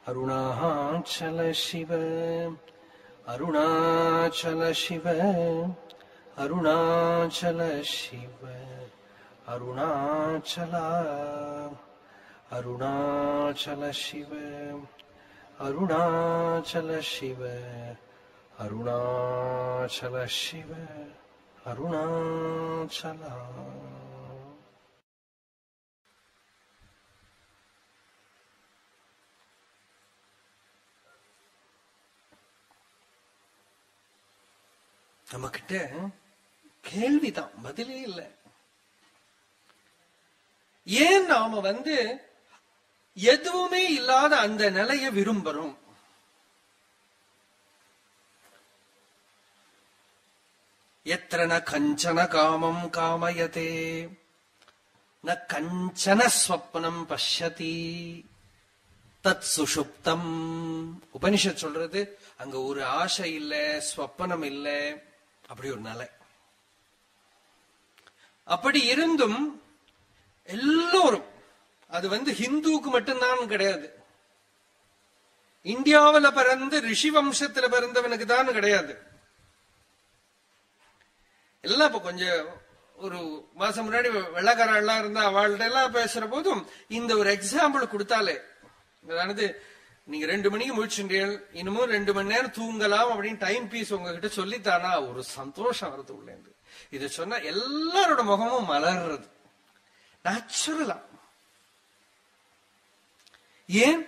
அருணாச்சல சிவ அருணாச்சல சிவ அருணாச்சல சிவ அருணாச்சலா அருணாச்சல சிவ அருணாச்சல சிவ அருணாச்சல சிவ அருணாச்சலா நம்ம கிட்ட கேள்விதான் பதிலே இல்லை ஏன் நாம வந்து எதுவுமே இல்லாத அந்த நிலையை விரும்புறோம் எத்தன கஞ்சன காமம் காமயதே ந கஞ்சன ஸ்வப்னம் பஷ்யதி தத் சுஷுப்தம் உபனிஷத் சொல்றது அங்க ஒரு ஆசை இல்ல ஸ்வப்பனம் இல்ல அப்படி ஒரு நிலை அப்படி இருந்தும் எல்லோரும் அது வந்து ஹிந்துவுக்கு மட்டும்தான் கிடையாது இந்தியாவுல பிறந்து ரிஷி வம்சத்துல பிறந்தவனுக்கு தான் கிடையாது எல்லாம் இப்ப கொஞ்சம் ஒரு மாசம் முன்னாடி வெள்ளக்கார எல்லாம் இருந்தா அவள்கிட்ட எல்லாம் பேசுற போதும் இந்த ஒரு எக்ஸாம்பிள் கொடுத்தாலே அதாவது நீங்க ரெண்டு மணிக்கு முழிச்சுன்றீர்கள் இன்னமும் ரெண்டு மணி நேரம் தூங்கலாம் அப்படின்னு டைம் பீஸ் உங்ககிட்ட சொல்லித்தானா ஒரு சந்தோஷம் வருது உள்ளேந்து இதை சொன்னா எல்லாரோட முகமும் மலர்றது நேச்சுரலா ஏன்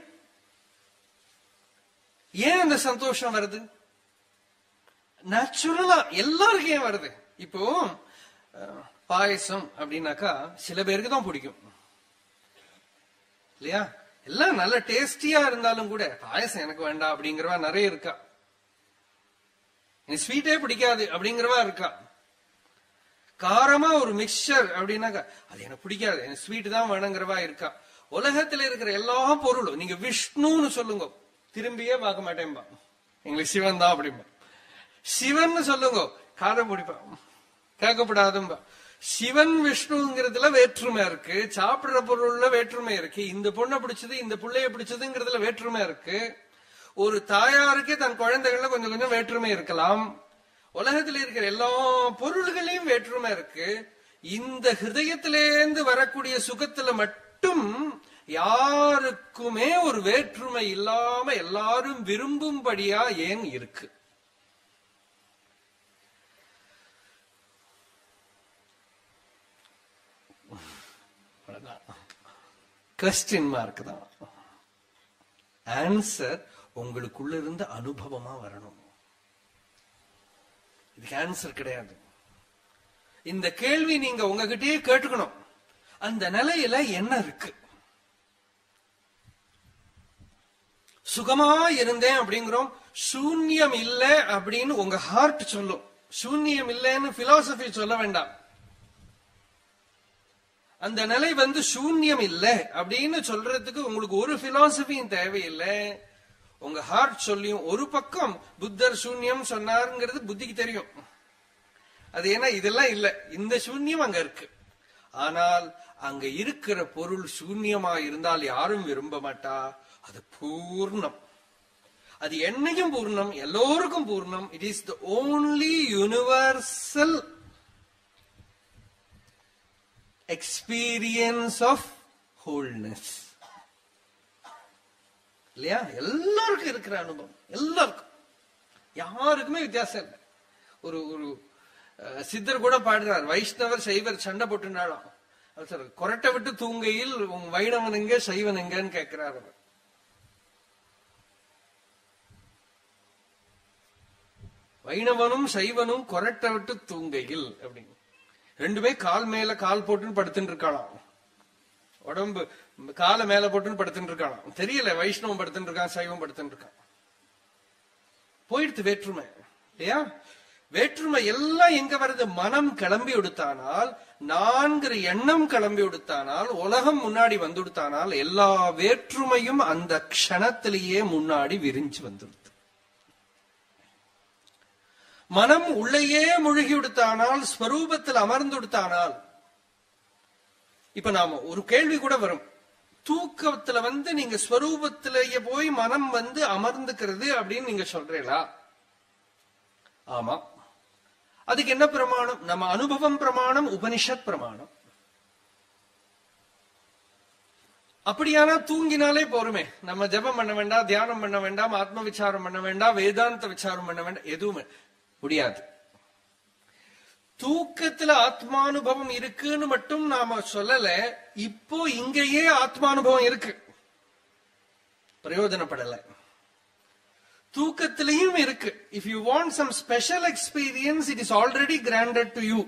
ஏன் அந்த சந்தோஷம் வருது நேச்சுரலா எல்லாருக்கும் ஏன் வருது இப்போ அஹ், பாயசம் அப்படின்னாக்கா சில பேருக்கு தான் பிடிக்கும் இல்லையா எல்லாம் நல்ல டேஸ்டியா இருந்தாலும் கூட பாயசம் எனக்கு வேண்டாம் அப்படிங்கிறவா நிறைய இருக்கா எனக்கு ஸ்வீட்டே பிடிக்காது அப்படிங்கிறவா இருக்கா காரமா ஒரு மிக்சர் அப்படின்னாக்கா அது எனக்கு பிடிக்காது எனக்கு ஸ்வீட் தான் வேணுங்கிறவா இருக்கா உலகத்துல இருக்கிற எல்லா பொருளும் நீங்க விஷ்ணுன்னு சொல்லுங்க திரும்பியே பார்க்க மாட்டேன்பா எங்களுக்கு சிவன் தான் அப்படிம்பா சிவன் சொல்லுங்க காரம் பிடிப்பான் கேட்கப்படாதும்பா சிவன் விஷ்ணுங்கிறதுல வேற்றுமை இருக்கு சாப்பிடுற பொருள்ல வேற்றுமை இருக்கு இந்த பொண்ணை பிடிச்சது இந்த புள்ளைய பிடிச்சதுங்கிறதுல வேற்றுமை இருக்கு ஒரு தாயாருக்கே தன் குழந்தைகள்ல கொஞ்சம் கொஞ்சம் வேற்றுமை இருக்கலாம் உலகத்துல இருக்கிற எல்லா பொருள்களையும் வேற்றுமை இருக்கு இந்த ஹிருதயத்திலேந்து வரக்கூடிய சுகத்துல மட்டும் யாருக்குமே ஒரு வேற்றுமை இல்லாம எல்லாரும் விரும்பும்படியா ஏன் இருக்கு கொஸ்டின் மார்க் தான் ஆன்சர் உங்களுக்குள்ள இருந்த அனுபவமா வரணும் இதுக்கு ஆன்சர் கிடையாது இந்த கேள்வி நீங்க உங்ககிட்டயே கேட்டுக்கணும் அந்த நிலையில என்ன இருக்கு சுகமா இருந்தேன் அப்படிங்கிறோம் சூன்யம் இல்ல அப்படின்னு உங்க ஹார்ட் சொல்லும் சூன்யம் இல்லைன்னு பிலாசபி சொல்ல வேண்டாம் அந்த நிலை வந்து சூன்யம் இல்ல அப்படின்னு சொல்றதுக்கு உங்களுக்கு ஒரு பிலாசபியும் தேவையில்லை உங்க ஹார்ட் சொல்லியும் ஒரு பக்கம் புத்தர் சூன்யம் சொன்னாருங்கிறது புத்திக்கு தெரியும் அது ஏன்னா இதெல்லாம் இல்ல இந்த சூன்யம் அங்க இருக்கு ஆனால் அங்க இருக்கிற பொருள் சூன்யமா இருந்தால் யாரும் விரும்ப மாட்டா அது பூர்ணம் அது என்னையும் பூர்ணம் எல்லோருக்கும் பூர்ணம் it is the only universal experience of wholeness இல்லையா எல்லாருக்கும் இருக்கிற அனுபவம் எல்லாருக்கும் யாருக்குமே வித்தியாசம் இல்லை ஒரு ஒரு அஹ், சித்தர் கூட பாடுறார் வைஷ்ணவர் சைவர் சண்டை போட்டுனாலும் அவர் சொல்றார், கொரட்டை விட்டு தூங்கையில் உன் வைணவன் எங்க சைவன் எங்கன்னு கேட்கிறார் அவர் வைணவனும் சைவனும் கொரட்டை விட்டு தூங்கையில் அப்படின்னு ரெண்டுமே கால் மேல கால் போட்டுன்னு படுத்துட்டு இருக்காளாம் உடம்பு காலை மேல போட்டுன்னு படுத்துட்டு இருக்காளாம் தெரியல வைஷ்ணவம் படுத்துட்டு இருக்கான் சைவம் படுத்துட்டு இருக்கான் போயிடுத்து வேற்றுமை இல்லையா வேற்றுமை எல்லாம் எங்க வருது மனம் கிளம்பி கொடுத்தானால் நான்கிற எண்ணம் கிளம்பி கொடுத்தானால் உலகம் முன்னாடி வந்து கொடுத்தானால் எல்லா வேற்றுமையும் அந்த க்ஷணத்திலேயே முன்னாடி விரிஞ்சு வந்துடுது மனம் உள்ளேயே முழுகி விடுத்தானால் ஸ்வரூபத்தில் அமர்ந்து விடுத்தானால் இப்ப நாம ஒரு கேள்வி கூட வரும் தூக்கத்துல வந்து நீங்க ஸ்வரூபத்திலேயே போய் மனம் வந்து அமர்ந்துக்கிறது அப்படின்னு நீங்க சொல்றீங்களா ஆமா அதுக்கு என்ன பிரமாணம் நம்ம அனுபவம் பிரமாணம் உபனிஷத் பிரமாணம் அப்படியானா தூங்கினாலே போருமே நம்ம ஜெபம் பண்ண வேண்டாம் தியானம் பண்ண வேண்டாம் ஆத்ம விசாரம் பண்ண வேண்டாம் வேதாந்த விசாரம் பண்ண வேண்டாம் எதுவுமே முடியாது தூக்கத்துல ஆத்மானுபவம் இருக்குன்னு மட்டும் நாம சொல்லல இப்போ இங்கேயே ஆத்மானுபவம் இருக்கு பிரயோஜனப்படல தூக்கத்திலையும் இருக்கு if you want some special experience it is already granted to you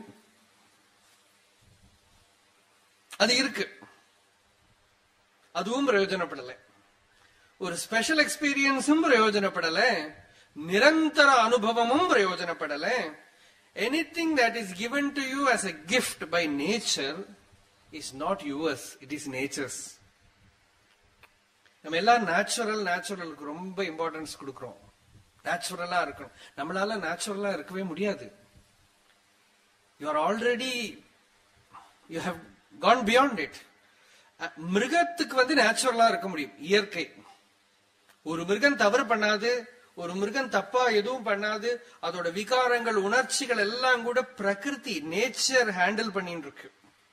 அது இருக்கு அதுவும் பிரயோஜனப்படல ஒரு ஸ்பெஷல் எக்ஸ்பீரியன்ஸும் பிரயோஜனப்படல நிரந்தர அனுபவமும் பிரயோஜனப்படல anything that is given to you as a gift by nature is not yours it is nature's நம்ம எல்லாம் நேச்சுரல் நேச்சுரலுக்கு ரொம்ப இம்பார்ட்டன்ஸ் கொடுக்கிறோம் நேச்சுரலா இருக்கணும் நம்மளால நேச்சுரலா இருக்கவே முடியாது you are already you have gone beyond it மிருகத்துக்கு வந்து நேச்சுரலா இருக்க முடியும் இயற்கை ஒரு மிருகம் தவறு பண்ணாது ஒரு மிருகம் தப்பா எதுவும் பண்ணாது அதோட விகாரங்கள் உணர்ச்சிகள் எல்லாம் கூட பிரகிருதி நேச்சர் ஹேண்டில் பண்ணிட்டு இருக்கு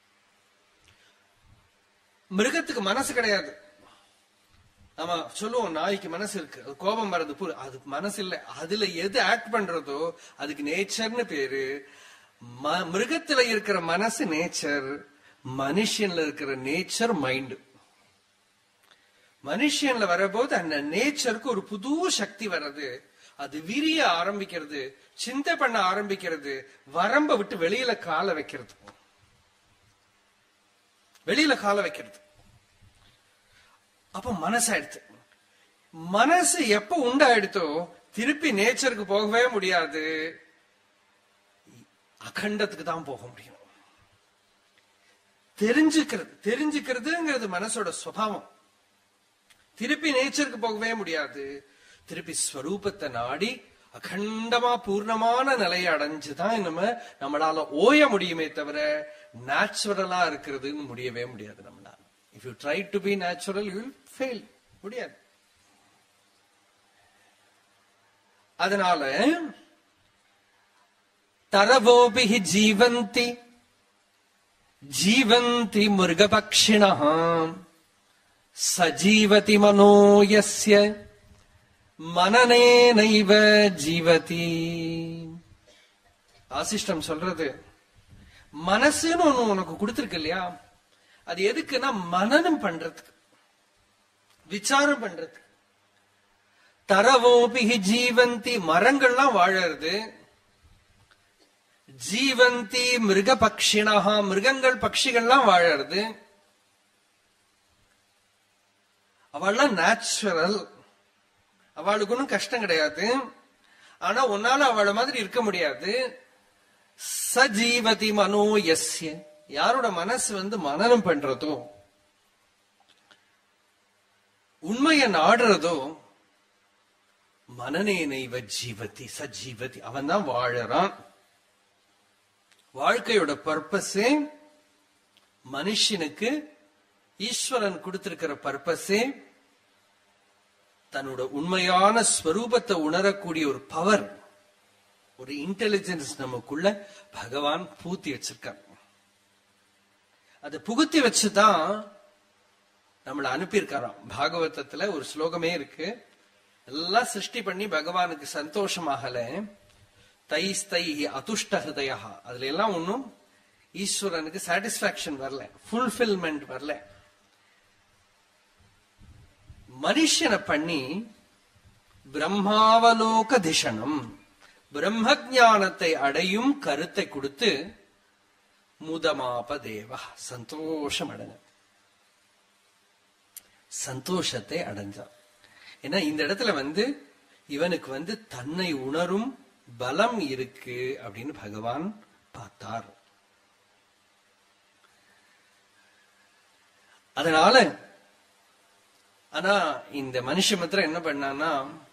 மிருகத்துக்கு மனசு கிடையாது நம்ம சொல்லுவோம் நாய்க்கு மனசு இருக்கு அது கோபம் வர்றது புல் அதுக்கு மனசு இல்ல அதுல எது ஆக்ட் பண்றதோ அதுக்கு நேச்சர்னு பேரு ம- மிருகத்துல இருக்கிற மனசு நேச்சர் மனுஷன்ல இருக்கிற நேச்சர் மைண்ட் மனுஷன்ல வரபோது அந்த நேச்சருக்கு ஒரு புது சக்தி வர்றது அது விரிய ஆரம்பிக்கிறது சிந்தை பண்ண ஆரம்பிக்கிறது வரம்ப விட்டு வெளியில கால வைக்கிறது வெளியில கால வைக்கிறது அப்ப மனசாயிடுத்து மனசு எப்ப உண்டாயிடுத்தோ திருப்பி நேச்சருக்கு போகவே முடியாது அகண்டத்துக்கு தான் போக முடியும் தெரிஞ்சுக்கிறது தெரிஞ்சுக்கிறதுங்கிறது மனசோட சுபாவம் திருப்பி நேச்சருக்கு போகவே முடியாது திருப்பி ஸ்வரூபத்தை நாடி அகண்டமா பூர்ணமான நிலையை அடைஞ்சுதான் நம்ம நம்மளால ஓய முடியுமே தவிர நேச்சுரலா இருக்கிறதுன்னு முடியவே முடியாது நம்மளால if you try to be natural you will fail முடியாது அதனால தரவோபிஹி ஜீவந்தி ஜீவந்தி மிருகபக்ஷிண சஜீவதி மனோ யஸ்ய மனநேனைவ ஜீவதி ஆசிஷ்டம் சொல்றது மனசுன்னு ஒண்ணு உனக்கு கொடுத்திருக்கு இல்லையா அது எதுக்குன்னா மனனம் பண்றதுக்கு விசாரம் பண்றதுக்கு தரவோபிஹி ஜீவந்தி மரங்கள்லாம் வாழறது ஜீவந்தி மிருக பக்ஷிணா மிருகங்கள் பட்சிகள்லாம் வாழறது அவள்லாம் நேச்சுரல் அவளுக்கு ஒன்றும் கஷ்டம் கிடையாது ஆனா உன்னால அவள மாதிரி இருக்க முடியாது சஜீவதி மனோ யஸ்ய யாரோட மனசு வந்து மனனம் பண்றதோ உண்மையை நாடுறதோ மனநே நைவ ஜீவதி சஜீவதி அவன் தான் வாழறான் வாழ்க்கையோட பர்பஸே மனுஷனுக்கு ஈஸ்வரன் கொடுத்திருக்கிற பர்பஸே தன்னோட உண்மையான ஸ்வரூபத்தை உணரக்கூடிய ஒரு பவர் ஒரு இன்டெலிஜென்ஸ் நமக்குள்ள பகவான் பூத்தி வச்சிருக்கார் அதை புகுத்தி வச்சுதான் நம்மளை அனுப்பியிருக்காராம் பாகவதத்துல ஒரு ஸ்லோகமே இருக்கு எல்லாம் சிருஷ்டி பண்ணி பகவானுக்கு சந்தோஷமாகல தைஸ்தை அதுஷ்ட ஹிருதயா அதுல எல்லாம் ஒன்னும் ஈஸ்வரனுக்கு சாட்டிஸ்பாக்சன் வரல ஃபுல்ஃபில்மெண்ட் வரல மனுஷனை பண்ணி பிரம்மாவலோக திஷணம் பிரம்ம ஞானத்தை அடையும் கருத்தை கொடுத்து முதமாப தேவ சந்தோஷம் அடைஞ்ச சந்தோஷத்தை அடைஞ்சான் ஏன்னா இந்த இடத்துல வந்து இவனுக்கு வந்து தன்னை உணரும் பலம் இருக்கு அப்படின்னு பகவான் பார்த்தார் அதனால ஆனா இந்த மனுஷ மித்திரம் என்ன பண்ணான்னா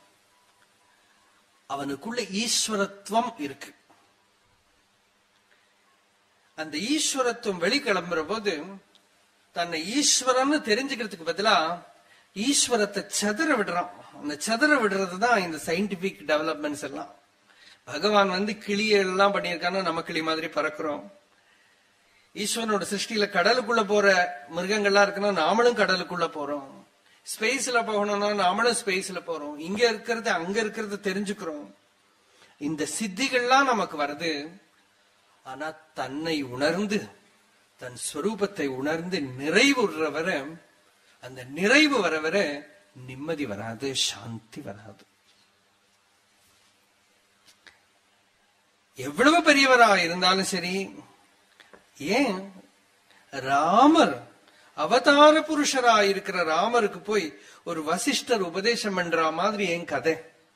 அவனுக்குள்ள ஈஸ்வரத்துவம் இருக்கு அந்த ஈஸ்வரத்துவம் வெளிக்கிளம்புற போது தன்னை ஈஸ்வரன்னு தெரிஞ்சுக்கிறதுக்கு பதிலா ஈஸ்வரத்தை செதற விடுறான் அந்த செதற விடுறது தான் இந்த சயின்டிபிக் டெவலப்மெண்ட்ஸ் எல்லாம் பகவான் வந்து கிளிய எல்லாம் பண்ணியிருக்கான்னு நம்ம கிளி மாதிரி பறக்கிறோம் ஈஸ்வரனோட சிருஷ்டியில கடலுக்குள்ள போற மிருகங்கள்லாம் இருக்குன்னா நாமளும் கடலுக்குள்ள போறோம் ஸ்பேஸ்ல போகணும்னா நாமளும் ஸ்பேஸ்ல போறோம் இங்க இருக்கிறது அங்க இருக்கிறது தெரிஞ்சுக்கிறோம் இந்த சித்திகள்லாம் நமக்கு வருது ஆனா தன்னை உணர்ந்து தன் ஸ்வரூபத்தை உணர்ந்து நிறைவுற வர அந்த நிறைவு வர வர நிம்மதி வராது சாந்தி வராது எவ்வளவு பெரியவரா இருந்தாலும் சரி ஏன் ராமர் அவதார புருஷரா இருக்கிற ராமருக்கு போய் ஒரு வசிஷ்டர் உபதேசம் பண்ற மாதிரி ஏன் கதை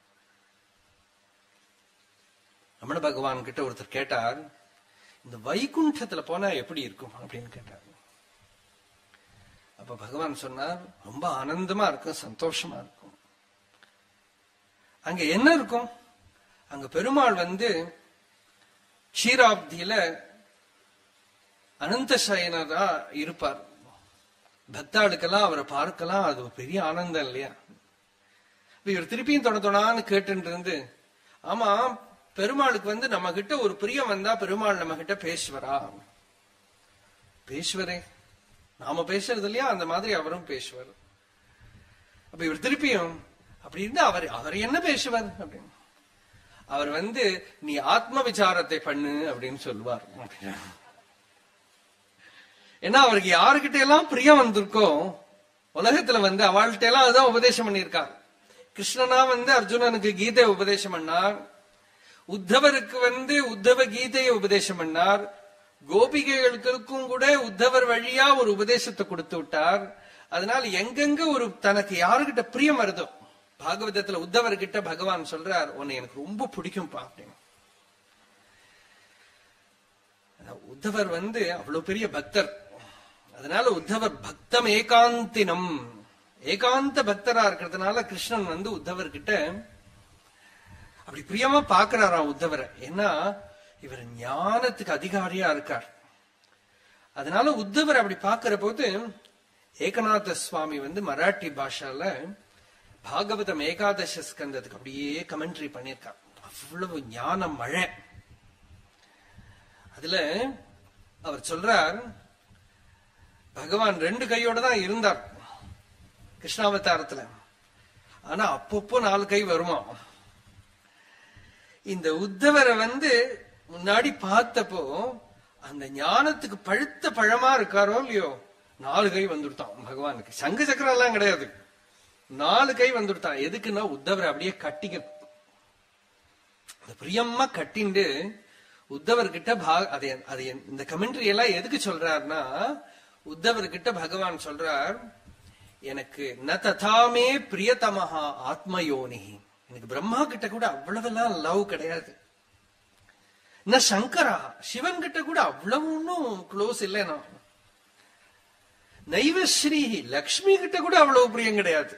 ரமண பகவான் கிட்ட ஒருத்தர் கேட்டார் இந்த வைகுண்டத்துல போனா எப்படி இருக்கும் அப்படின்னு கேட்டார் அப்ப பகவான் சொன்னார் ரொம்ப ஆனந்தமா இருக்கும் சந்தோஷமா இருக்கும் அங்க என்ன இருக்கும் அங்க பெருமாள் வந்து க்ஷீராப்தியில அனந்த சயனரா இருப்பார் பக்தாளுக்கெல்லாம் அவரை பார்க்கலாம் அது ஒரு பெரிய ஆனந்தம் இல்லையா இப்ப இவர் திருப்பியும் தொட தொடான்னு கேட்டு இருந்து ஆமா பெருமாளுக்கு வந்து நம்ம கிட்ட ஒரு பிரியம் வந்தா பெருமாள் நம்ம கிட்ட பேசுவரா பேசுவரே நாம பேசுறது இல்லையா அந்த மாதிரி அவரும் பேசுவார் அப்ப இவர் திருப்பியும் அப்படி இருந்தா அவர் அவர் என்ன பேசுவார் அப்படின்னு அவர் வந்து நீ ஆத்ம விசாரத்தை பண்ணு அப்படின்னு சொல்லுவார் ஏன்னா அவருக்கு யாருக்கிட்ட எல்லாம் பிரியம் வந்திருக்கோ உலகத்துல வந்து அவள்கிட்ட எல்லாம் அதுதான் உபதேசம் பண்ணியிருக்கார் கிருஷ்ணனா வந்து அர்ஜுனனுக்கு கீதை உபதேசம் பண்ணார் உத்தவருக்கு வந்து உத்தவ கீதையை உபதேசம் பண்ணார் கோபிகைகளுக்கும் கூட உத்தவர் வழியா ஒரு உபதேசத்தை கொடுத்து விட்டார் அதனால எங்கெங்க ஒரு தனக்கு யாருகிட்ட பிரியம் வருதோ பாகவதத்துல உத்தவர்கிட்ட பகவான் சொல்றார் உன்னை எனக்கு ரொம்ப பிடிக்கும்பா அப்படின்னு உத்தவர் வந்து அவ்வளவு பெரிய பக்தர் அதனால உத்தவர் பக்தம் ஏகாந்தினம் ஏகாந்த பக்தரா இருக்கிறதுனால கிருஷ்ணன் வந்து உத்தவர் கிட்ட அப்படி பிரியமா பாக்குறாராம் உத்தவரை ஏன்னா இவர் ஞானத்துக்கு அதிகாரியா இருக்கார் அதனால உத்தவர் அப்படி பாக்குற போது ஏகநாத சுவாமி வந்து மராட்டி பாஷால பாகவதம் ஏகாதச ஸ்கந்தத்துக்கு அப்படியே கமெண்ட்ரி பண்ணிருக்கார் அவ்வளவு ஞான மழை அதுல அவர் சொல்றார் பகவான் ரெண்டு கையோட தான் இருந்தார் கிருஷ்ணாவதாரத்துல ஆனா அப்பப்போ நாலு கை வருமா இந்த உத்தவரை வந்து முன்னாடி பார்த்தப்போ அந்த ஞானத்துக்கு பழுத்த பழமா இருக்காரோ இல்லையோ நாலு கை வந்துடுத்தான் பகவானுக்கு சங்க சக்கரம் எல்லாம் கிடையாது நாலு கை வந்துடுத்தான் எதுக்குன்னா உத்தவரை அப்படியே கட்டிக்க பிரியமா கட்டிண்டு உத்தவர்கிட்ட பா அது அது இந்த கமெண்ட்ரி எல்லாம் எதுக்கு சொல்றாருன்னா உத்தவர்கிட்ட பகவான் சொல்றார் எனக்கு ந ததாமே பிரியதமஹா ஆத்மயோனி எனக்கு பிரம்மா கிட்ட கூட அவ்வளவெல்லாம் லவ் கிடையாது ந சங்கரா சிவன் கிட்ட கூட அவ்வளவு ஒன்னும் க்ளோஸ் இல்லை நான் நைவ ஸ்ரீ லக்ஷ்மி கிட்ட கூட அவ்வளவு பிரியம் கிடையாது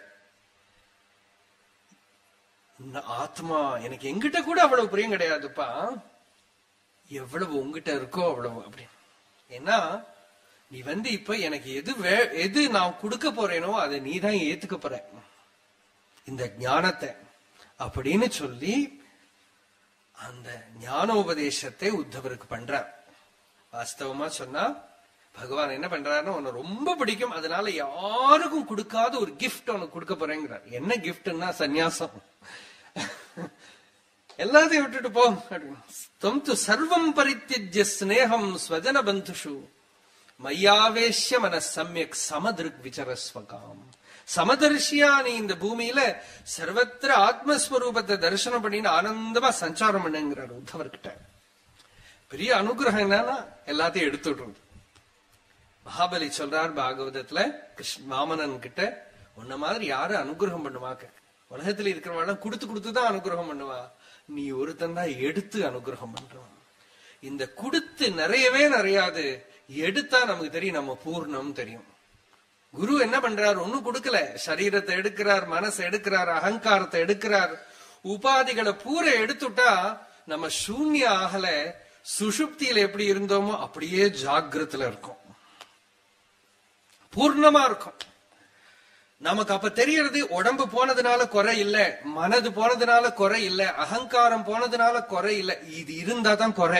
ஆத்மா எனக்கு எங்கிட்ட கூட அவ்வளவு பிரியம் கிடையாதுப்பா எவ்வளவு உங்ககிட்ட இருக்கோ அவ்வளவு அப்படின்னு ஏன்னா நீ வந்து இப்ப எனக்கு எது எது நான் கொடுக்க போறேனோ அதை நீ தான் ஏத்துக்க போற இந்த ஞானத்தை அப்படின்னு சொல்லி அந்த ஞானோபதேசத்தை உத்தவருக்கு பண்றார் வாஸ்தவமா சொன்னா பகவான் என்ன பண்றாருன்னா உன்னை ரொம்ப பிடிக்கும் அதனால யாருக்கும் கொடுக்காத ஒரு கிஃப்ட் உனக்கு கொடுக்க போறேங்கிறார் என்ன கிஃப்ட்னா சந்நியாசம் எல்லாத்தையும் விட்டுட்டு போ தொம் து சர்வம் பரித்தியஜ்ய ஸ்னேகம் ஸ்வஜன பந்துஷு மையாவேஷ்ய மன சமயக் சமதிருக் விசரஸ்வகாம் சமதர்ஷியா நீ இந்த பூமியில சர்வத்திர ஆத்மஸ்வரூபத்தை தரிசனம் பண்ணின்னு ஆனந்தமா சஞ்சாரம் பண்ணுங்கிறார் உத்தவர்கிட்ட பெரிய அனுகிரகம் என்னன்னா எல்லாத்தையும் எடுத்து விடுறது மகாபலி சொல்றார் பாகவதத்துல கிருஷ்ண வாமனன் கிட்ட உன்ன மாதிரி யாரு அனுகிரகம் பண்ணுவாக்க உலகத்துல இருக்கிறவாள் கொடுத்து கொடுத்துதான் அனுகிரகம் பண்ணுவா நீ ஒருத்தன் தான் எடுத்து அனுகிரகம் பண்றான் இந்த கொடுத்து நிறையவே நிறையாது எடுத்தா நமக்கு தெரியும் நம்ம பூர்ணம் தெரியும் குரு என்ன பண்றார் ஒண்ணும் கொடுக்கல சரீரத்தை எடுக்கிறார் மனசை எடுக்கிறார் அகங்காரத்தை எடுக்கிறார் உபாதிகளை பூரா எடுத்துட்டா நம்ம சூன்ய ஆகல சுஷுப்தியில எப்படி இருந்தோமோ அப்படியே ஜாகிரத்துல இருக்கும் பூர்ணமா இருக்கும் நமக்கு அப்ப தெரியறது உடம்பு போனதுனால குறை இல்ல மனது போனதுனால குறை இல்ல அகங்காரம் போனதுனால குறை இல்ல இது இருந்தா தான் குறை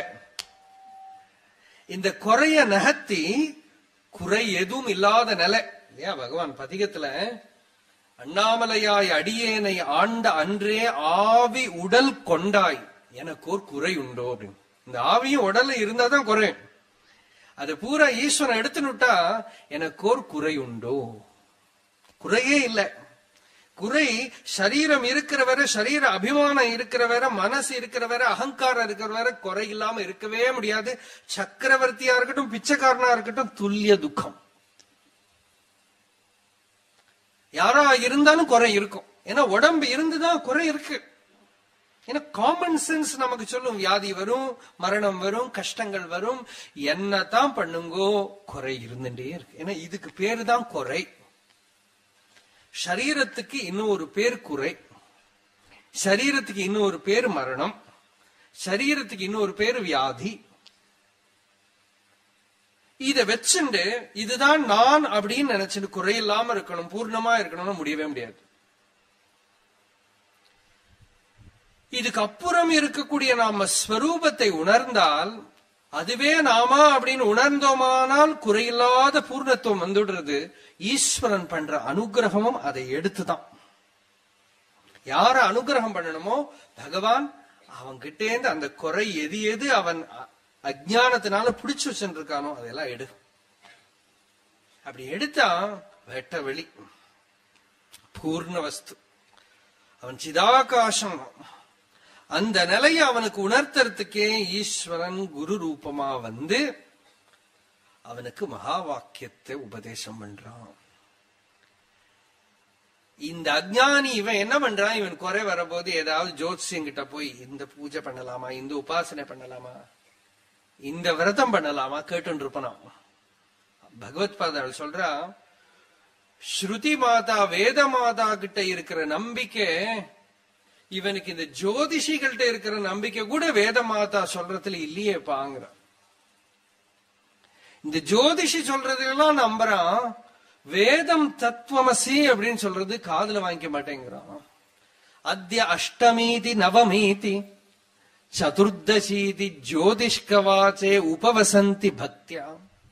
இந்த குறைய நகர்த்தி குறை எதுவும் இல்லாத நிலை இல்லையா பகவான் பதிகத்துல அண்ணாமலையாய் அடியேனை ஆண்ட அன்றே ஆவி உடல் கொண்டாய் எனக்கு ஒரு குறை உண்டோ அப்படின்னு இந்த ஆவியும் உடல்ல இருந்தா தான் குறை அது பூரா ஈஸ்வரன் எடுத்துனுட்டா எனக்கு ஒரு குறை உண்டோ குறையே இல்ல குறை சரீரம் இருக்கிற வரை சரீர அபிமானம் இருக்கிற வரை மனசு இருக்கிற வரை அகங்காரம் இருக்கிற வரை குறை இல்லாம இருக்கவே முடியாது சக்கரவர்த்தியா இருக்கட்டும் பிச்சைக்காரனா இருக்கட்டும் துல்லிய துக்கம் யாரா இருந்தாலும் குறை இருக்கும் ஏன்னா உடம்பு இருந்துதான் குறை இருக்கு ஏன்னா காமன் சென்ஸ் நமக்கு சொல்லும் வியாதி வரும் மரணம் வரும் கஷ்டங்கள் வரும் என்னதான் பண்ணுங்கோ குறை இருந்துட்டே இருக்கு ஏன்னா இதுக்கு பேரு தான் குறை சரீரத்துக்கு இன்னும் ஒரு பேர் குறை சரீரத்துக்கு இன்னும் ஒரு பேர் மரணம் சரீரத்துக்கு இன்னொரு பேர் வியாதி இத வச்சுண்டு இதுதான் நான் அப்படின்னு நினைச்சுட்டு குறையில்லாம இருக்கணும் பூர்ணமா இருக்கணும்னு முடியவே முடியாது இதுக்கு அப்புறம் இருக்கக்கூடிய நாம ஸ்வரூபத்தை உணர்ந்தால் அதுவே நாமா அப்படின்னு உணர்ந்தோமானால் குறையில்லாத பூர்ணத்துவம் வந்துடுறது ஈஸ்வரன் பண்ற அனுகிரகமும் அதை எடுத்துதான் யார அனுகிரகம் பண்ணணுமோ பகவான் அவன் கிட்டேந்து அந்த குறை எது எது அவன் அ- அஜ்ஞானத்தினால பிடிச்சு வச்சுட்டு இருக்கானோ அதெல்லாம் எடு அப்படி எடுத்தா வெட்ட வெளி பூர்ண வஸ்து அவன் சிதாகாசம் அந்த நிலையை அவனுக்கு உணர்த்துறதுக்கே ஈஸ்வரன் குரு ரூபமா வந்து அவனுக்கு மகா வாக்கியத்தை உபதேசம் பண்றான் இந்த அஜ்ஞானி இவன் என்ன பண்றான் இவன் குறை வரபோது ஏதாவது ஜோத்சியங்கிட்ட போய் இந்த பூஜை பண்ணலாமா இந்த உபாசனை பண்ணலாமா இந்த விரதம் பண்ணலாமா கேட்டு இருப்பனாம் பகவத் பாதாள் சொல்றா ஸ்ருதி மாதா வேத மாதா கிட்ட இருக்கிற நம்பிக்கை இவனுக்கு இந்த ஜோதிஷிகள்கிட்ட இருக்கிற நம்பிக்கை கூட வேத மாதா சொல்றதுல இல்லையே பாங்குற இந்த ஜோதிஷி சொல்றதெல்லாம் நம்புறான் வேதம் தத்துவமசி அப்படின்னு சொல்றது காதுல வாங்கிக்க மாட்டேங்கிறான் அத்திய அஷ்டமீதி நவமீதி சதுர்தசீதி ஜோதிஷ்கவாச்சே உபவசந்தி பக்தியா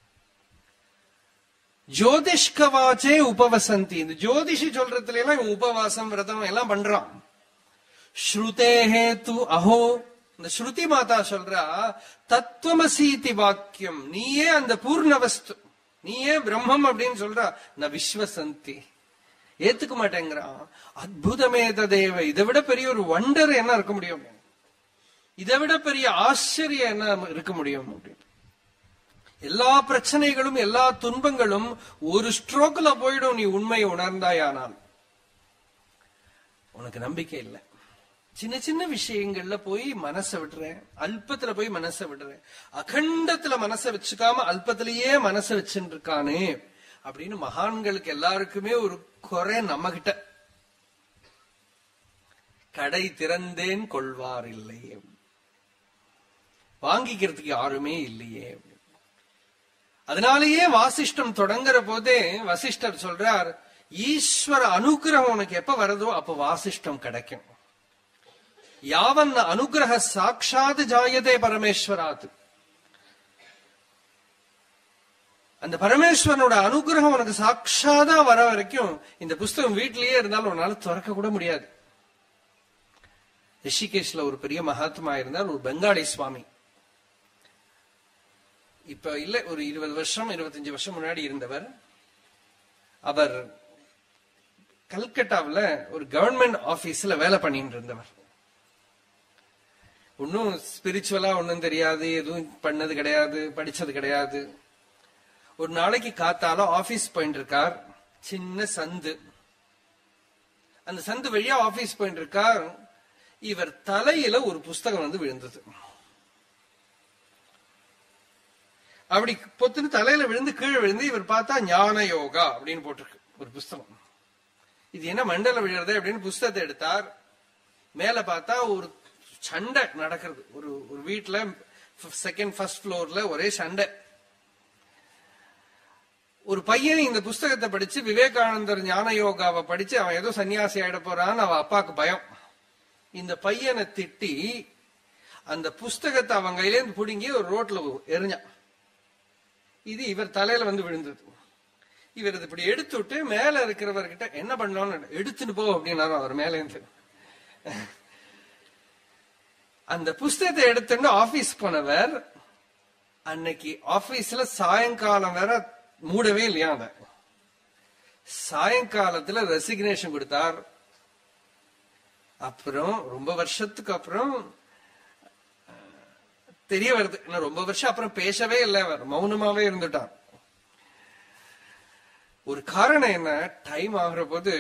ஜோதிஷ்கவாச்சே உபவசந்தி இந்த ஜோதிஷி சொல்றதுல எல்லாம் இவன் உபவாசம் விரதம் எல்லாம் பண்றான் ஸ்ருதேஹே து அஹோ இந்த ஸ்ருதி மாதா சொல்றா தத்துவமசீதி வாக்கியம் நீயே அந்த பூர்ணவஸ்து நீயே பிரம்மம் அப்படின்னு சொல்றா ந விஸ்வசந்தி ஏத்துக்க மாட்டேங்கிறான் அற்புதமே ததேவ இதை விட பெரிய ஒரு வண்டர் என்ன இருக்க முடியும் இதை விட பெரிய ஆச்சரியம் என்ன இருக்க முடியும் அப்படின்னு எல்லா பிரச்சனைகளும் எல்லா துன்பங்களும் ஒரு ஸ்ட்ரோக்ல போயிடும் நீ உண்மையை உணர்ந்தாயானால் உனக்கு நம்பிக்கை இல்லை சின்ன சின்ன விஷயங்கள்ல போய் மனசை விடுறேன் அல்பத்துல போய் மனசை விடுறேன் அகண்டத்துல மனசை வச்சுக்காம அல்பத்திலேயே மனசை வச்சுட்டு இருக்கானே அப்படின்னு மகான்களுக்கு எல்லாருக்குமே ஒரு குறை நம்ம கிட்ட கடை திறந்தேன் கொள்வார் இல்லை வாங்கிக்கிறதுக்கு யாருமே இல்லையே அதனாலேயே வாசிஷ்டம் தொடங்குற போதே வசிஷ்டர் சொல்றார் ஈஸ்வர அனுகிரகம் உனக்கு எப்ப வருதோ அப்ப வாசிஷ்டம் கிடைக்கும் யாவன் அனுகிரக சாட்சாத் ஜாயதே பரமேஸ்வராத் அந்த பரமேஸ்வரனோட அனுகிரகம் உனக்கு சாட்சாதா வர வரைக்கும் இந்த புஸ்தகம் வீட்டிலேயே இருந்தாலும் உன்னால திறக்க கூட முடியாது ரிஷிகேஷ்ல ஒரு பெரிய மகாத்மா இருந்தார் ஒரு பெங்காலி சுவாமி இப்ப இல்ல ஒரு இருபது வருஷம் இருபத்தஞ்சு வருஷம் முன்னாடி இருந்தவர் அவர் கல்கட்டாவுல ஒரு கவர்மெண்ட் ஆபீஸ்ல வேலை பண்ணிட்டு இருந்தவர் ஒன்னும் ஸ்பிரிச்சுவலா ஒன்னும் தெரியாது எதுவும் பண்ணது கிடையாது படிச்சது கிடையாது ஒரு நாளைக்கு காத்தால ஆபீஸ் போயிட்டு இருக்கார் சின்ன சந்து அந்த சந்து வழியா ஆபீஸ் போயிட்டு இருக்கார் இவர் தலையில ஒரு புஸ்தகம் வந்து விழுந்தது அப்படி பொத்துன்னு தலையில விழுந்து கீழே விழுந்து இவர் பார்த்தா ஞான யோகா அப்படின்னு போட்டிருக்கு ஒரு புஸ்தகம் இது என்ன மண்டல விழுறது அப்படின்னு புஸ்தகத்தை எடுத்தார் மேல பார்த்தா ஒரு சண்டை நடக்கிறது ஒரு ஒரு வீட்டுல செகண்ட் ஃபர்ஸ்ட் ஃப்ளோர்ல ஒரே சண்டை ஒரு பையன் இந்த புஸ்தகத்தை படிச்சு விவேகானந்தர் ஞான யோகாவை படிச்சு அவன் ஏதோ சன்னியாசி ஆயிட போறான்னு அவன் அப்பாவுக்கு பயம் இந்த பையனை திட்டி அந்த புஸ்தகத்தை அவன் கையிலேருந்து பிடுங்கி ஒரு ரோட்ல எரிஞ்சான் இது இவர் தலையில வந்து விழுந்தது இவர் இது இப்படி எடுத்து விட்டு மேல இருக்கிறவர்கிட்ட என்ன பண்ணோம்னு எடுத்துட்டு போ அப்படின்னாரு அவர் மேல இருந்து அந்த புஸ்தகத்தை எடுத்துட்டு ஆபீஸ் போனவர் அன்னைக்கு ஆபீஸ்ல சாயங்காலம் வேற மூடவே இல்லையா அத சாயங்காலத்துல ரெசிக்னேஷன் கொடுத்தார் அப்புறம் ரொம்ப வருஷத்துக்கு அப்புறம் தெரிய வருது இன்னும் ரொம்ப வருஷம் அப்புறம் பேசவே இல்லை அவர் மௌனமாவே இருந்துட்டார் ஒரு காரணம் என்ன டைம் ஆகுற போது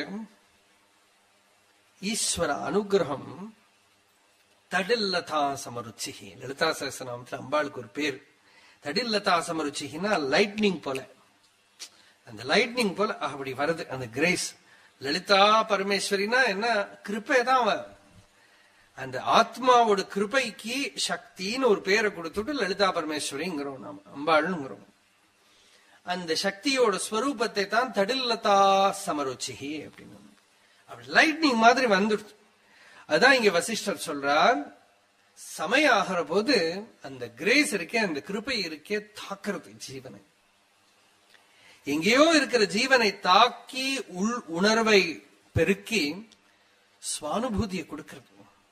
ஈஸ்வர அனுகிரகம் தடில்லதா சமருச்சி லலிதா சகசநாமத்துல அம்பாளுக்கு ஒரு பேர் தடில்லதா சமருச்சின்னா லைட்னிங் போல அந்த லைட்னிங் போல அப்படி வருது அந்த கிரேஸ் லலிதா பரமேஸ்வரினா என்ன கிருப்பை தான் அவ அந்த ஆத்மாவோட கிருபைக்கு சக்தின்னு ஒரு பேரை கொடுத்துட்டு லலிதா பரமேஸ்வரிங்கிறோம் நாம அம்பாளுங்கிறோம் அந்த சக்தியோட ஸ்வரூபத்தை தான் தடில்லதா சமருச்சிகி அப்படின்னு அப்படி லைட்னிங் மாதிரி வந்துடுது அதான் இங்க வசிஷ்டர் சொல்றார் சமயம் ஆகிற போது அந்த கிரேஸ் இருக்கே அந்த கிருபை இருக்கே தாக்குறது ஜீவனை எங்கேயோ இருக்கிற ஜீவனை தாக்கி உள் உணர்வை பெருக்கி சுவானுபூதியை கொடுக்கிறது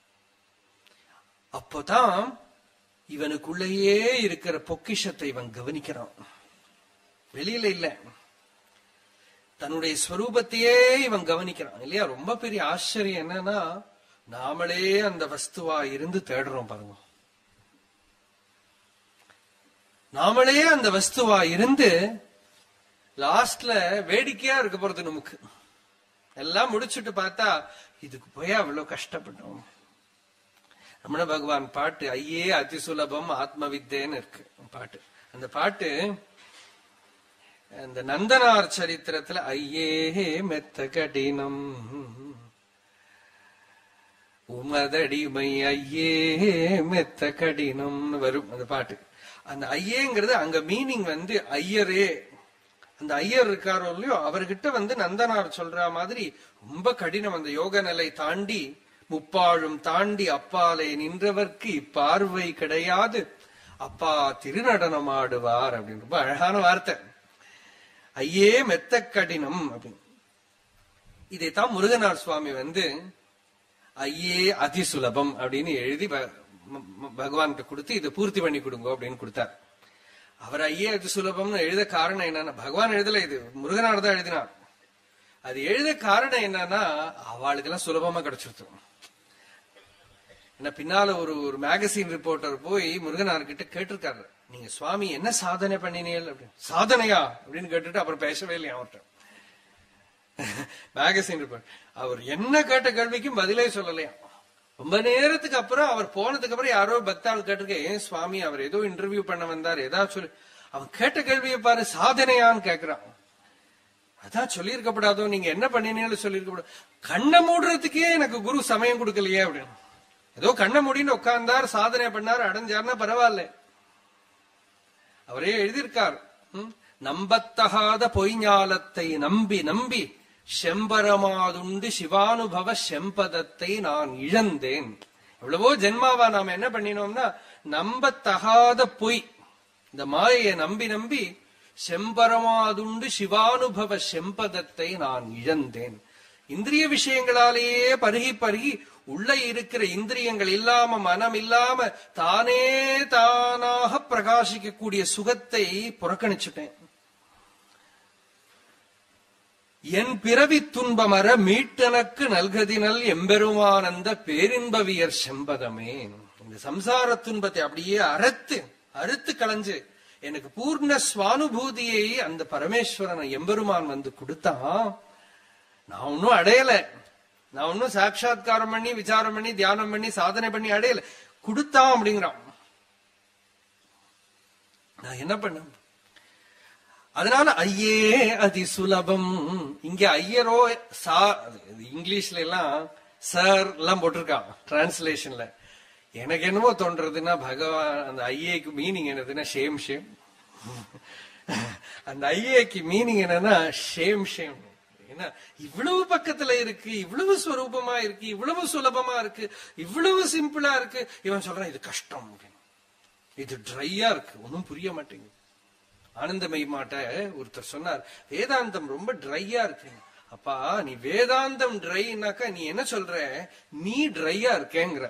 அப்போதான் இவனுக்குள்ளேயே இருக்கிற பொக்கிஷத்தை இவன் கவனிக்கிறான் வெளியில இல்ல தன்னுடைய ஸ்வரூபத்தையே இவன் கவனிக்கிறான் இல்லையா ரொம்ப பெரிய ஆச்சரியம் என்னன்னா நாமளே அந்த வஸ்துவா இருந்து தேடுறோம் பாருங்க நாமளே அந்த வஸ்துவா இருந்து லாஸ்ட்ல வேடிக்கையா இருக்க போறது நமக்கு எல்லாம் முடிச்சுட்டு பார்த்தா இதுக்கு போய் அவ்வளவு கஷ்டப்பட்டோம் ரமண பகவான் பாட்டு ஐயே அதி சுலபம் ஆத்ம வித்தேன்னு இருக்கு பாட்டு அந்த பாட்டு அந்த நந்தனார் சரித்திரத்துல ஐயே மெத்த கடினம் உமதடிமை ஐயே மெத்த கடினம்னு வரும் அந்த பாட்டு அந்த ஐயேங்கிறது அங்க மீனிங் வந்து ஐயரே அந்த ஐயர் இருக்காரோ இல்லையோ அவர்கிட்ட வந்து நந்தனார் சொல்ற மாதிரி ரொம்ப கடினம் அந்த யோக நிலை தாண்டி முப்பாழும் தாண்டி அப்பாலே நின்றவர்க்கு இப்பார்வை கிடையாது அப்பா திருநடனம் ஆடுவார் அப்படின்னு ரொம்ப அழகான வார்த்தை ஐயே மெத்த கடினம் அப்படின்னு இதைத்தான் முருகனார் சுவாமி வந்து ஐயே அதி சுலபம் அப்படின்னு எழுதி பகவான்கிட்ட கொடுத்து இதை பூர்த்தி பண்ணி கொடுங்க அப்படின்னு கொடுத்தார் அவர் ஐயே அதி சுலபம்னு எழுத காரணம் என்னன்னா பகவான் எழுதல இது முருகனார் தான் எழுதினார் அது எழுத காரணம் என்னன்னா அவளுக்கு எல்லாம் சுலபமா கிடைச்சிருக்கும் என்ன பின்னால ஒரு ஒரு மேகசின் ரிப்போர்ட்டர் போய் முருகனார் கிட்ட கேட்டிருக்காரு நீங்க சுவாமி என்ன சாதனை பண்ணினீர்கள் அப்படின்னு சாதனையா அப்படின்னு கேட்டுட்டு அப்புறம் பேசவே இல்லையா அவர்கிட்ட மேகசின் ரிப்போர்ட் அவர் என்ன கேட்ட கேள்விக்கும் பதிலே சொல்லலையா ரொம்ப நேரத்துக்கு அப்புறம் அவர் போனதுக்கு அப்புறம் யாரோ பக்தாள் கேட்டிருக்க ஏன் சுவாமி அவர் ஏதோ இன்டர்வியூ பண்ண வந்தார் ஏதாவது சொல்லி அவன் கேட்ட கேள்வியை பாரு சாதனையான்னு கேக்குறான் அதான் சொல்லியிருக்கப்படாதோ நீங்க என்ன பண்ணினீங்கன்னு சொல்லியிருக்கப்படாது கண்ணை மூடுறதுக்கே எனக்கு குரு சமயம் கொடுக்கலையே அப்படின்னு ஏதோ கண்ணை மூடின்னு உட்கார்ந்தார் சாதனை பண்ணார் அடைஞ்சார்னா பரவாயில்ல அவரே எழுதியிருக்கார் நம்பத்தகாத பொய்ஞாலத்தை நம்பி நம்பி செம்பரமாதுண்டு சிவானுபவ செம்பதத்தை நான் இழந்தேன் எவ்வளவோ ஜென்மாவா நாம என்ன பண்ணினோம்னா நம்பத்தகாத பொய் இந்த மாயையை நம்பி நம்பி செம்பரமாதுண்டு சிவானுபவ செம்பதத்தை நான் இழந்தேன் இந்திரிய விஷயங்களாலேயே பருகி பருகி உள்ள இருக்கிற இந்திரியங்கள் இல்லாம மனம் இல்லாம தானே தானாக பிரகாசிக்கக்கூடிய சுகத்தை புறக்கணிச்சுட்டேன் என் பிறவி துன்பமர மீட்டனக்கு நல்கதினல் எம்பெருமானந்த பேரின்பவியர் செம்பதமே இந்த சம்சார துன்பத்தை அப்படியே அறுத்து அறுத்து களைஞ்சு எனக்கு பூர்ண சுவானுபூதியை அந்த பரமேஸ்வரனை எம்பெருமான் வந்து கொடுத்தான் நான் ஒன்னும் அடையல நான் ஒன்னும் சாட்சா்காரம் பண்ணி விசாரம் பண்ணி தியானம் பண்ணி சாதனை பண்ணி அடையல கொடுத்தான் அப்படிங்கிறான் நான் என்ன பண்ண அதனால ஐயே அதி சுலபம் இங்க ஐயரோ சா இங்கிலீஷ்ல எல்லாம் சார் எல்லாம் போட்டிருக்கான் டிரான்ஸ்லேஷன்ல எனக்கு என்னமோ தோன்றதுன்னா பகவான் அந்த ஐஏக்கு மீனிங் என்னதுன்னா ஷேம் ஷேம் அந்த ஐஏக்கு மீனிங் என்னன்னா ஷேம் ஷேம் ஏன்னா இவ்வளவு பக்கத்துல இருக்கு இவ்வளவு ஸ்வரூபமா இருக்கு இவ்வளவு சுலபமா இருக்கு இவ்வளவு சிம்பிளா இருக்கு இவன் சொல்றான் இது கஷ்டம் அப்படின்னு. இது ட்ரையா இருக்கு ஒன்னும் புரிய மாட்டேங்குது ஆனந்தமயி மாட்ட ஒருத்தர் சொன்னார் வேதாந்தம் ரொம்ப ட்ரையா இருக்கு அப்பா நீ வேதாந்தம் ட்ரைனாக்கா நீ என்ன சொல்ற நீ ட்ரையா இருக்கேங்கிற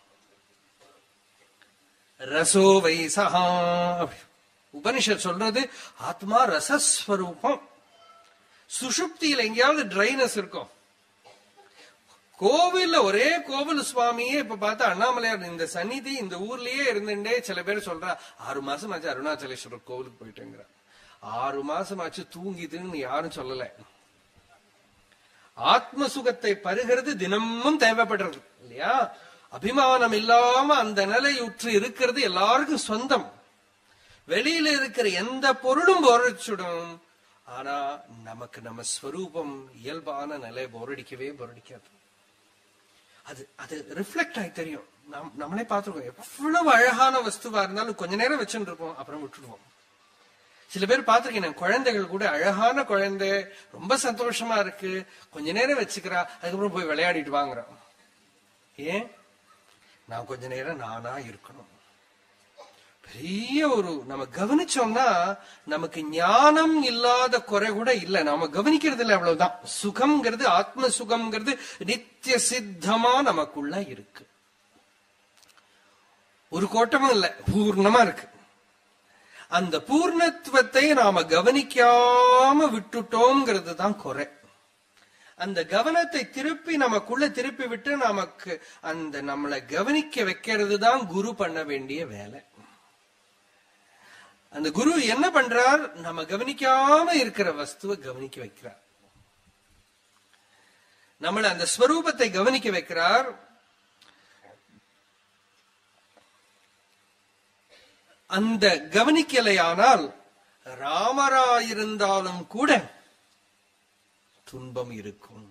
ரசோ வைசஹா உபனிஷத் சொல்றது ஆத்மா ரசஸ்வரூபம் சுஷுப்தியில எங்கேயாவது ட்ரைனஸ் இருக்கும் கோவில்ல ஒரே கோவில் சுவாமியே இப்ப பார்த்தா அண்ணாமலையார் இந்த சந்நிதி இந்த ஊர்லயே இருந்துட்டே சில பேர் சொல்றா ஆறு மாசம் ஆச்சு அருணாச்சலேஸ்வரர் கோவிலுக்கு போயிட்டேங்கிற ஆறு மாசம் ஆச்சு தூங்கிதுன்னு யாரும் சொல்லல ஆத்ம சுகத்தை பருகிறது தினமும் தேவைப்படுறது இல்லையா அபிமானம் இல்லாம அந்த நிலையுற்று இருக்கிறது எல்லாருக்கும் சொந்தம் வெளியில இருக்கிற எந்த பொருளும் போரடிச்சுடும் ஆனா நமக்கு நம்ம ஸ்வரூபம் இயல்பான நிலை போரடிக்கவே போரடிக்காது அது அது ரிஃப்ளெக்ட் ஆகி தெரியும் நாம் நம்மளே பார்த்துருக்கோம் எவ்வளவு அழகான வஸ்துவா இருந்தாலும் கொஞ்ச நேரம் வச்சுட்டு இருப்போம் அப்புறம் விட்டுடுவோம் சில பேர் பார்த்திருக்கேன் நான் குழந்தைகள் கூட அழகான குழந்தை ரொம்ப சந்தோஷமா இருக்கு கொஞ்ச நேரம் வச்சுக்கிறா அதுக்கப்புறம் போய் விளையாடிட்டு வாங்குறான் ஏன் நான் கொஞ்ச நேரம் நானா இருக்கணும் பெரிய ஒரு நம்ம கவனிச்சோம்னா நமக்கு ஞானம் இல்லாத குறை கூட இல்ல நாம கவனிக்கிறது இல்ல அவ்வளவுதான் சுகம்ங்கிறது ஆத்ம சுகம்ங்கிறது நித்திய சித்தமா நமக்குள்ள இருக்கு ஒரு கோட்டமும் இல்ல பூர்ணமா இருக்கு அந்த பூர்ணத்துவத்தை நாம கவனிக்காம விட்டுட்டோங்கிறது தான் குறை அந்த கவனத்தை திருப்பி நமக்குள்ள திருப்பி விட்டு நமக்கு அந்த நம்மளை கவனிக்க வைக்கிறது தான் குரு பண்ண வேண்டிய வேலை அந்த குரு என்ன பண்றார் நம்ம கவனிக்காம இருக்கிற வஸ்துவை கவனிக்க வைக்கிறார் நம்மள அந்த ஸ்வரூபத்தை கவனிக்க வைக்கிறார் அந்த கவனிக்கலையானால் ராமராயிருந்தாலும் கூட துன்பம் இருக்கும்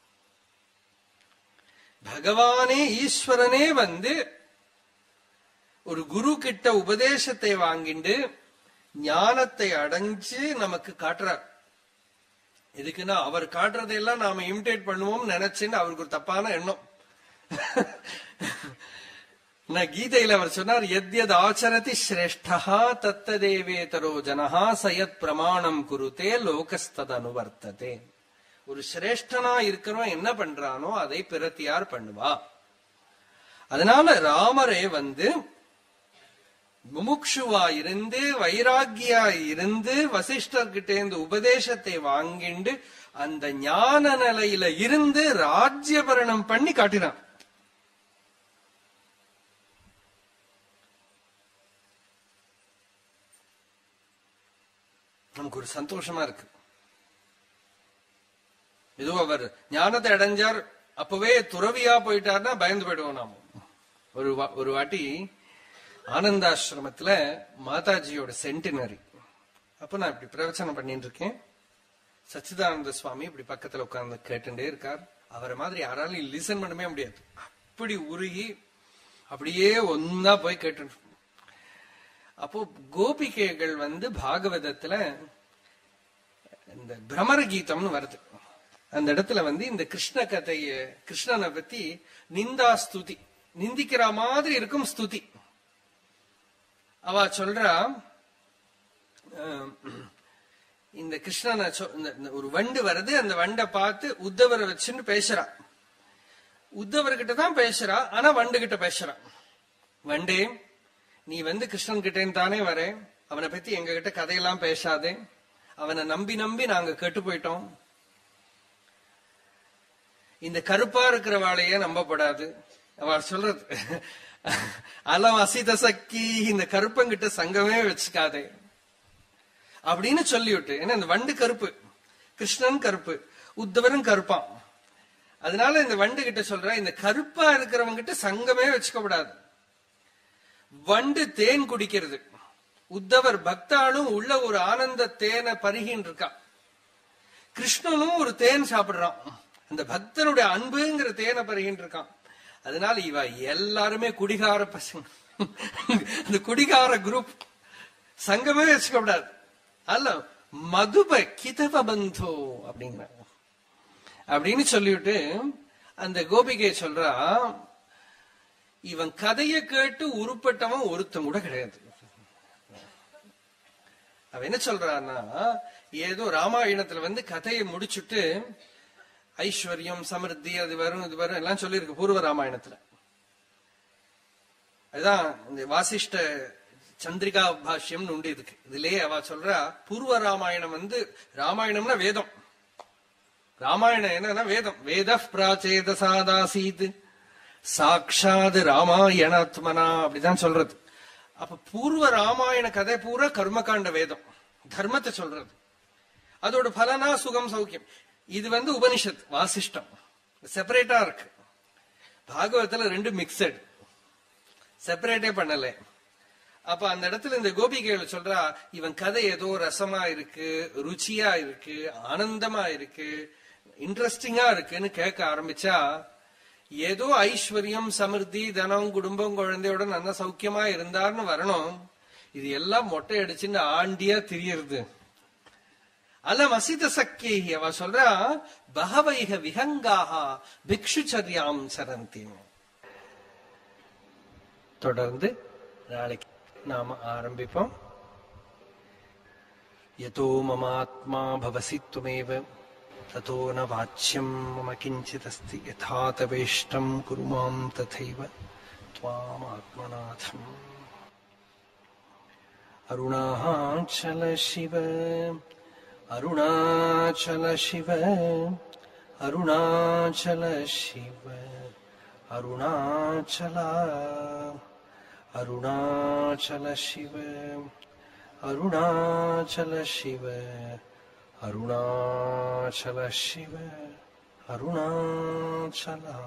பகவானே ஈஸ்வரனே வந்து ஒரு குரு கிட்ட உபதேசத்தை வாங்கிண்டு ஞானத்தை அடைஞ்சு நமக்கு காட்டுறார் எதுக்குன்னா அவர் காட்டுறதையெல்லாம் நாம இமிடேட் பண்ணுவோம் நினைச்சுன்னு அவருக்கு ஒரு தப்பான எண்ணம் நான் கீதையில அவர் சொன்னார் எத்யத் ஆச்சரதி சிரேஷ்டா தத்ததேவேதரோ ஜனஹா சயத் பிரமாணம் குருதே லோகஸ்தத் அனுவர்த்ததே ஒரு சிரேஷ்டனா இருக்கிறவன் என்ன பண்றானோ அதை பிரத்தியார் பண்ணுவா அதனால ராமரே வந்து முமுக்ஷுவா இருந்து வைராகியா இருந்து வசிஷ்டர்கிட்ட இருந்து உபதேசத்தை வாங்கிண்டு அந்த ஞான நிலையில இருந்து ராஜ்யபரணம் பண்ணி காட்டினான் நமக்கு ஒரு சந்தோஷமா இருக்கு ஏதோ அவர் ஞானத்தை அடைஞ்சார் அப்பவே துறவியா போயிட்டார்னா பயந்து போயிடுவோம் நாம ஒரு வா- ஒரு வாட்டி ஆனந்தாசிரமத்துல மாதாஜியோட சென்டினரி அப்ப நான் இப்படி பிரவச்சனம் பண்ணிட்டு இருக்கேன் சச்சிதானந்த சுவாமி இப்படி பக்கத்துல உட்கார்ந்து கேட்டுட்டே இருக்கார் அவரை மாதிரி யாராலையும் லிசன் பண்ணவே முடியாது அப்படி உருகி அப்படியே ஒன்னா போய் கேட்டு அப்போ கோபிகைகள் வந்து பாகவதத்துல இந்த பிரமர கீதம்னு வருது அந்த இடத்துல வந்து இந்த கிருஷ்ண கதைய கிருஷ்ணனை பத்தி நிந்தா ஸ்துதி நிந்திக்கிற மாதிரி இருக்கும் ஸ்துதி அவ சொல்றா அஹ், இந்த கிருஷ்ணனை சொ- இந்த- இந்த ஒரு வண்டு வருது அந்த வண்டை பார்த்து உத்தவரை வச்சுன்னு பேசுறா உத்தவர்கிட்ட தான் பேசுறா ஆனா வண்டு கிட்ட பேசுறா வண்டே நீ வந்து கிருஷ்ணன் கிட்டேன்னு தானே வர அவனை பத்தி எங்க கிட்ட கதையெல்லாம் பேசாதே அவனை நம்பி நம்பி நாங்க கெட்டு போயிட்டோம் இந்த கருப்பா இருக்கிற வாழைய நம்பப்படாது அவ சொல்றது அலம் அசித சக்கி இந்த கருப்பங்கிட்ட சங்கமே வச்சுக்காதே அப்படின்னு சொல்லிவிட்டு ஏன்னா இந்த வண்டு கருப்பு கிருஷ்ணன் கருப்பு உத்தவரும் கருப்பான் அதனால இந்த வண்டு கிட்ட சொல்ற இந்த கருப்பா இருக்கிறவங்க கிட்ட சங்கமே வச்சுக்க கூடாது வண்டு தேன் குடிக்கிறது உத்தவர் பக்தாளும் உள்ள ஒரு ஆனந்த தேனை பருகின்னு இருக்கா கிருஷ்ணனும் ஒரு தேன் சாப்பிடுறான் அந்த பக்தனுடைய அன்புங்கிற தேனை பருகின்னு இருக்கான் அதனால இவ எல்லாருமே குடிகார பசங்க அந்த குடிகார குரூப் சங்கமே வச்சுக்க கூடாது அல்ல மதுப கிதவ பந்தோ அப்படிங்கிறாங்க அப்படின்னு சொல்லிவிட்டு அந்த கோபிகை சொல்றா இவன் கதையை கேட்டு உருப்பட்டவன் ஒருத்தன் கூட கிடையாது அவ என்ன சொல்றான்னா ஏதோ ராமாயணத்துல வந்து கதையை முடிச்சுட்டு ஐஸ்வர்யம் சமிருத்தி அது வரும் இது வரும் எல்லாம் சொல்லியிருக்கு பூர்வ ராமாயணத்துல அதுதான் இந்த வாசிஷ்ட சந்திரிகா பாஷ்யம்னு உண்டு இதுக்கு இதுலயே அவ சொல்றா பூர்வ ராமாயணம் வந்து ராமாயணம்னா வேதம் ராமாயணம் என்னன்னா வேதம் வேத பிராச்சேத சாதாசீத் சாட்சாத் ராமாயணாத்மனா அப்படிதான் சொல்றது அப்ப பூர்வ ராமாயண கதை பூரா கர்மகாண்ட வேதம் தர்மத்தை சொல்றது அதோட பலனா சுகம் சௌக்கியம் இது வந்து உபனிஷத் வாசிஷ்டம் செப்பரேட்டா இருக்கு பாகவத்துல ரெண்டு மிக்சட் செப்பரேட்டே பண்ணல அப்ப அந்த இடத்துல இந்த கோபிகைகள் சொல்றா இவன் கதை ஏதோ ரசமா இருக்கு ருச்சியா இருக்கு ஆனந்தமா இருக்கு இன்ட்ரெஸ்டிங்கா இருக்குன்னு கேட்க ஆரம்பிச்சா ஏதோ ஐஸ்வர்யம் சமிருத்தி தனம் குடும்பம் குழந்தையோட நல்ல சௌக்கியமா இருந்தார்னு வரணும் இது எல்லாம் மொட்டை அடிச்சுன்னு ஆண்டியா தெரியறது அலம் அசித சக்கியை அவ சொல்றா பகவைக விஹங்காக பிக்ஷுச்சரியாம் சரந்தி தொடர்ந்து நாளைக்கு நாம ஆரம்பிப்போம் யதோ மமாத்மா பவசி துமேவ ततो न वाच्यम् मम किञ्चिदस्ति यथा तवेष्टम् कुरु माम् तथैव त्वामात्मनाथम् अरुणाचल शिव अरुणाचल शिव अरुणाचल शिव अरुणाचल अरुणाचल शिव अरुणाचल शिव अरुणाचल शिव अरुणाचला